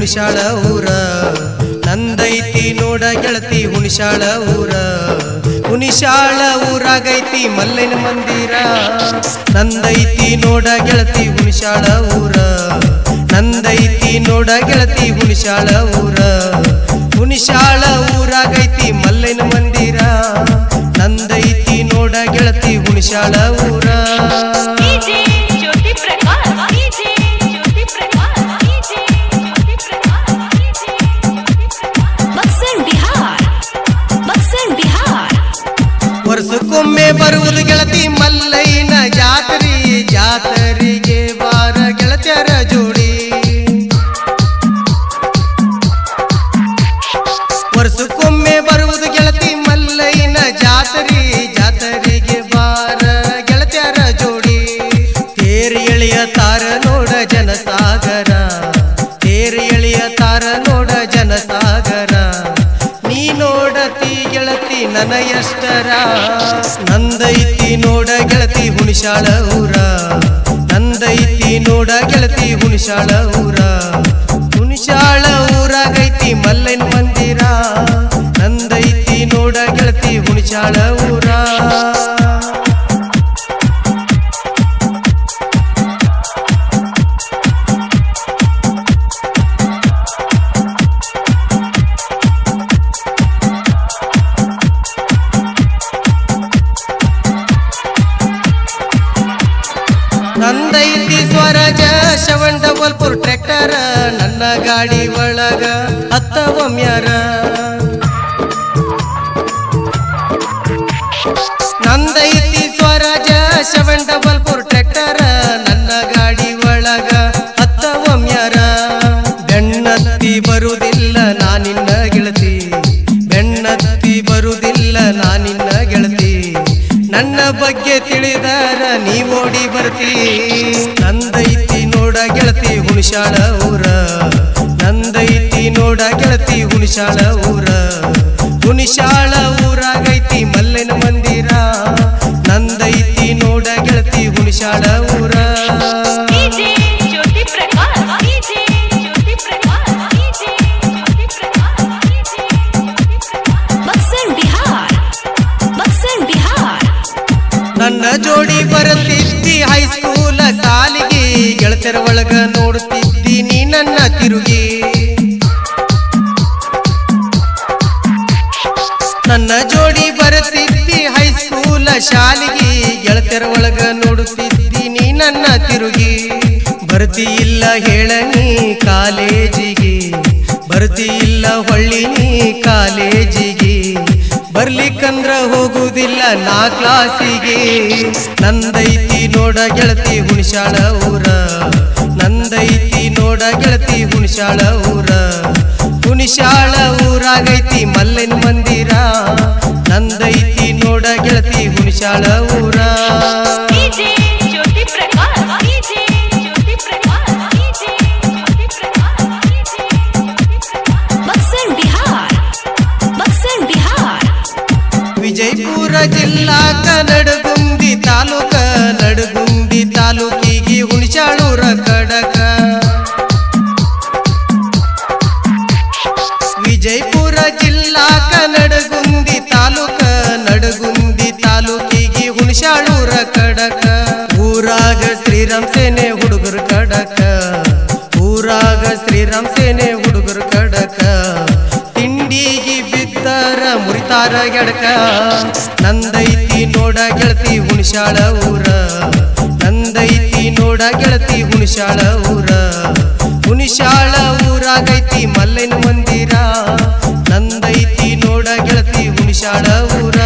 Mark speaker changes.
Speaker 1: ಹುಣಿಶಾಳ ಊರ ನಂದೈತಿ ನೋಡ ಗೆಳತಿ ಹುಣಿಶಾಳ ಊರ ಹುಣಿಶಾಳ ಊರಾಗೈತಿ ಮಲ್ಲೈನ ಮಂದಿರ ನಂದೈತಿ ನೋಡ ಗೆಳತಿ ಹುಣಿಶಾಳ ಊರ ನಂದೈತಿ ನೋಡ ಗೆಳತಿ ಹುಣಿಶಾಳ ಊರ ಹುಣಿಶಾಳ ಊರಾಗೈತಿ ಮಲ್ಲೈನ ಮಂದಿರ ನಂದೈತಿ ನೋಡ ಗೆಳತಿ ಹುಣಿಶಾಳ ಊರ
Speaker 2: DJ Jyoti Prakash DJ Jyoti Prakash DJ Jyoti Prakash DJ Jyoti Prakash Buxar Bihar Buxar Bihar
Speaker 1: ವರ್ಷಕ್ಕೊಮ್ಮೆ ಬರುವುದು ಗೆಳತಿ ಮಲ್ಲೈನ ಜಾತ್ರಿ ಜಾತರಿಗೆ ಬಾರ ಗೆಳತಿಯರ ಜೋಡಿ ವರ್ಷಕ್ಕೊಮ್ಮೆ ಬರುವುದು ಗೆಳತಿ ಮಲ್ಲೈನ ಜಾತ್ರಿ ಜಾತರಿಗೆ ಬಾರ ಗೆಳತಿಯರ ಜೋಡಿ ತೇರಿ ಎಳೆಯ ತಾರ ನೋಡ ಜನಸಾಗರ ತೇರಿ ಎಳೆಯ ತಾರ ನೋಡ ಜನಸಾಗರ ನೀ ನೋಡತಿ ಗೆಳತಿ ನನ ಎಷ್ಟರ ನಂದೈತಿ ನೋಡ ಗೆಳತಿ ಹುಣಿಶಾಳ ಊರ ನಂದೈತಿ ನೋಡ ಗೆಳತಿ ಹುಣಿಶಾಳ ಊರ ಹುಣಿಶಾಳ ಊರಾಗೈತಿ ಮಲ್ಲೈನ ಮಂದಿರ ನಂದೈತಿ ನೋಡ ಗೆಳತಿ ಹುಣಿಶಾಳ ಊರ ನಂದೈತಿ Swaraj seven double four tractor ನನ್ನ ಗಾಡಿ ಒಳಗ ಹತ್ತ ಒಮ್ಯಾರ ನಂದೈತಿ Swaraj seven double four tractor ನನ್ನ ಗಾಡಿ ಒಳಗ ಹತ್ತ ಒಮ್ಯಾರ ಬೆನ್ನತ್ತಿ ಬರುವುದಿಲ್ಲ ನಾನಿನ್ನ ಗೆಳತಿ ಬೆನ್ನತ್ತಿ ಬರುವುದಿಲ್ಲ ನಾನಿನ್ನ ಗೆಳತಿ ನನ್ನ ಬಗ್ಗೆ ತಿಳಿದಾರ ನೀ ಓಡಿ ಬರ್ತಿ ನಂದೈತಿ ನೋಡ ಗೆಳತಿ ಹುಣಿಶಾಳ ಊರ ನಂದೈತಿ ನೋಡ ಗೆಳತಿ ಹುಣಿಶಾಳ ಊರ ಹುಣಿಶಾಳ ಊರಾಗೈತಿ ಮಲ್ಲಿನ ಮಂದಿರ ನಂದೈತಿ ನೋಡ ಗೆಳತಿ ಹುಣಿಶಾಳ ಊರ
Speaker 2: DJ Jyoti Prakash DJ Jyoti Prakash DJ Jyoti Prakash DJ Jyoti Prakash Buxar Bihar Buxar Bihar
Speaker 1: ನನ್ನ ಜೋಡಿ ಬರುತ್ತಿದ್ದಿ ಹೈಸ್ಕೂಲ ಸಾಲಿಗೆ ಗೆಳತರ ಒಳಗ ನೋಡುತ್ತಿದ್ದಿ ನೀ ನನ್ನ ತಿರುಗಿ ನನ್ನ ಜೋಡಿ ಬರುತ್ತಿದ್ದಿ ಹೈಸ್ಕೂಲ ಶಾಲಿಗೆ ಗೆಳತರ ಒಳಗ ನೋಡುತ್ತಿದ್ದಿ ನೀ ನನ್ನ ತಿರುಗಿ ಬರ್ತಿ ಇಲ್ಲ ಹೇಳನಿ ಕಾಲೇಜಿಗೆ ಬರ್ತಿ ಇಲ್ಲ ಹೊಳ್ಳಿ ನೀ ಕಾಲೇಜಿಗೆ ಬರ್ಲಿಕ್ಕಂದ್ರ ಹೋಗುವುದಿಲ್ಲ ನಾ ಕ್ಲಾಸಿಗೆ ನಂದೈತಿ ನೋಡ ಗೆಳತಿ ಹುಣಿಶಾಳ ಊರ ನಂದೈತಿ ನೋಡ ಗೆಳತಿ ಹುಣಿಶಾಳ ಊರ ಹುಣಿಶಾಳ ಊರಾಗೈತಿ ಮಲ್ಲಿನ ಮಂದಿರ ನಂದೈತಿ ನೋಡ ಗೆಳತಿ ಹುಣಿಶಾಳ ಊರ
Speaker 2: DJ Jyoti Prakash DJ Jyoti Prakash DJ Jyoti Prakash DJ Jyoti Prakash Buxar Bihar Buxar Bihar
Speaker 1: Vijayapura ಜಿಲ್ಲಾ ನಡಗುಂದಿ ತಾಲೂಕ ನಡಗುಂದಿ ತಾಲೂಕಿಗೆ ಹುಣಿಶಾಳೂರ ಕಡಕ ವಿಜಯಪುರ ಜಿಲ್ಲಾ ನಡಗುಂದಿ ತಾಲೂಕ ನಡಗುಂದಿ ತಾಲೂಕಿಗೆ ಹುಣಿಶಾಳೂರ ಕಡಕ ಊರಾಗ ಶ್ರೀರಾಮ್ ಸೇನೆ ಹುಡುಗರು ಕಡಕ ಊರಾಗ ಶ್ರೀರಾಮ್ ಸೇನೆ ಹುಡುಗರು ಕಡಕ ತಿಂಡಿಗೆ ಬಿದ್ದರ ಮುರಿತಾರ ಗೆಡಕ ನಂದೈತಿ ನೋಡ ಗೆಳತಿ ಹುಣಿಶಾಳ ಊರ ನಂದೈತಿ ನೋಡ ಗೆಳತಿ ಹುಣಿಶಾಳ ಊರ ಹುಣಿಶಾಳ ಊರಾಗೈತಿ ಮಲ್ಲೈನ ಮಂದಿರ ನಂದೈತಿ ನೋಡ ಗೆಳತಿ ಹುಣಿಶಾಳ ಊರ